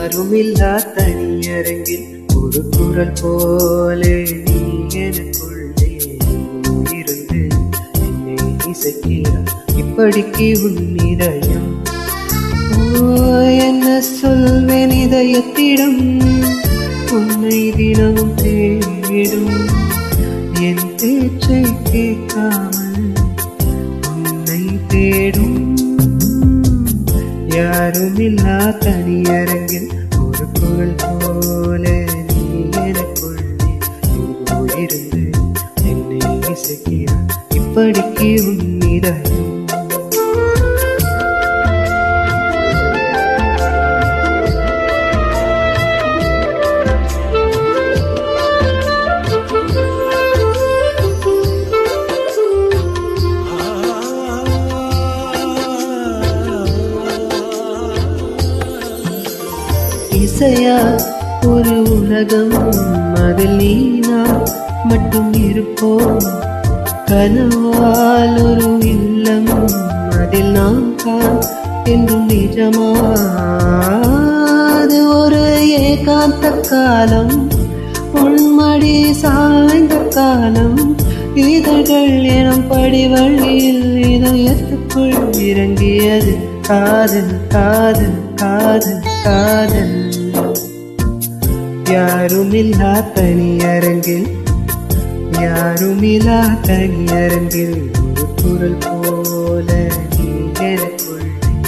யாருமில்லா தனியரங்கில் ஒரு குரல் போலே நீ எனக்குள்ளே இருந்து என்னை இசைக்கிறாய் இப்படிக்கு உன் இதயம் ஓ என்ன சொல்வேன் இதயத்திடம் உன்னை தினமும் தேடும் என் பேச்சை கேட்காமல் உன்னை தேடும் யாருமில்லா தனியரங்கில் ஒரு குரல் போல நீ எனக்குள்ளே எங்கோ இருந்து என்னை இசைக்கிறாய் இப்படிக்கு உன் இதயம் இசையா ஒரு உலகம் அதில் நீ நான் மட்டும் இருப்போம் கனவால் ஒரு இல்லம் அதில் நாம் தான் என்றும் நிஜமா அது ஒரு ஏகாந்த காலம் உள்மடி சாய்ந்த காலம் இதழ்கள் எனும் படிவழியில் இதயத்துக்குள் இறங்கியது காதல் காதல் காதல் காதல் யாருமில்லா தனியரங்கில் யாருமில்லா தனியரங்கில் ஒரு குரல் போல நீ எனக்குள்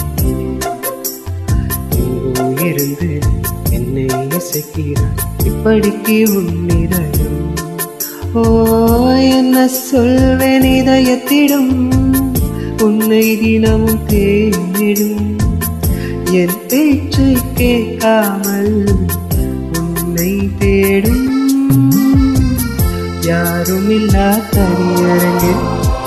எங்கோ இருந்து என்னை இசைக்கிறாய் இப்படிக்கு உன்னிதயம் ஓ என்ன சொல்வேன் இதயத்திடம் உன்னை தினமும் தேடும் என் பேச்சை கேட்காமல் உன்னை தேடும் யாருமில்லா தனியரங்கில்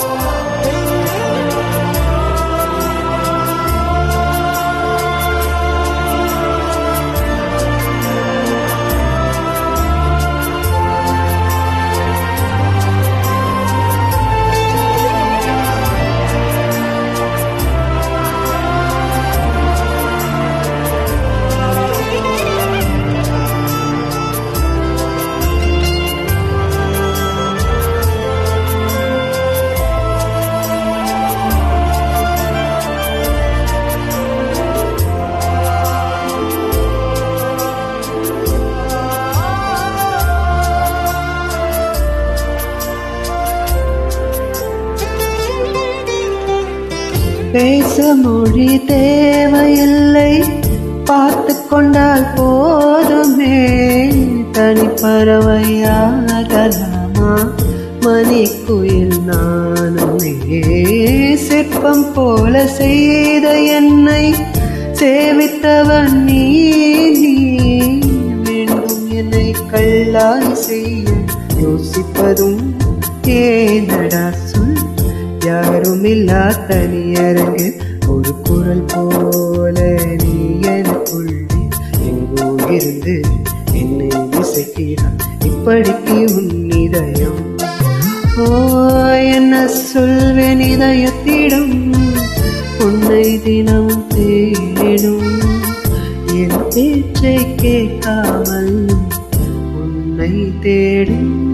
பேச மொழி தேவையில்லை பார்த்து கொண்டால் போதுமே தனிப்பறவையாகலாமா மணிக்குயில் நானுமே சிற்பம் போல செய்த என்னை சேவித்தவன் நீ நீ மீண்டும் என்னை கல்லாய் செய்ய யோசிப்பதும் ஏனடா சொல் யாருமில்லா தனியரங்கு ஒரு குரல் போல நீ எனக்குள்ளே எங்கோ இருந்து என்னை இசைக்கிறாய் இப்படிக்கு உன் இதயம் ஓ என்ன சொல்வேன் இதயத்திடம் உன்னை தினம் தேடும் என் பேச்சை கேட்காமல் உன்னை தேடும்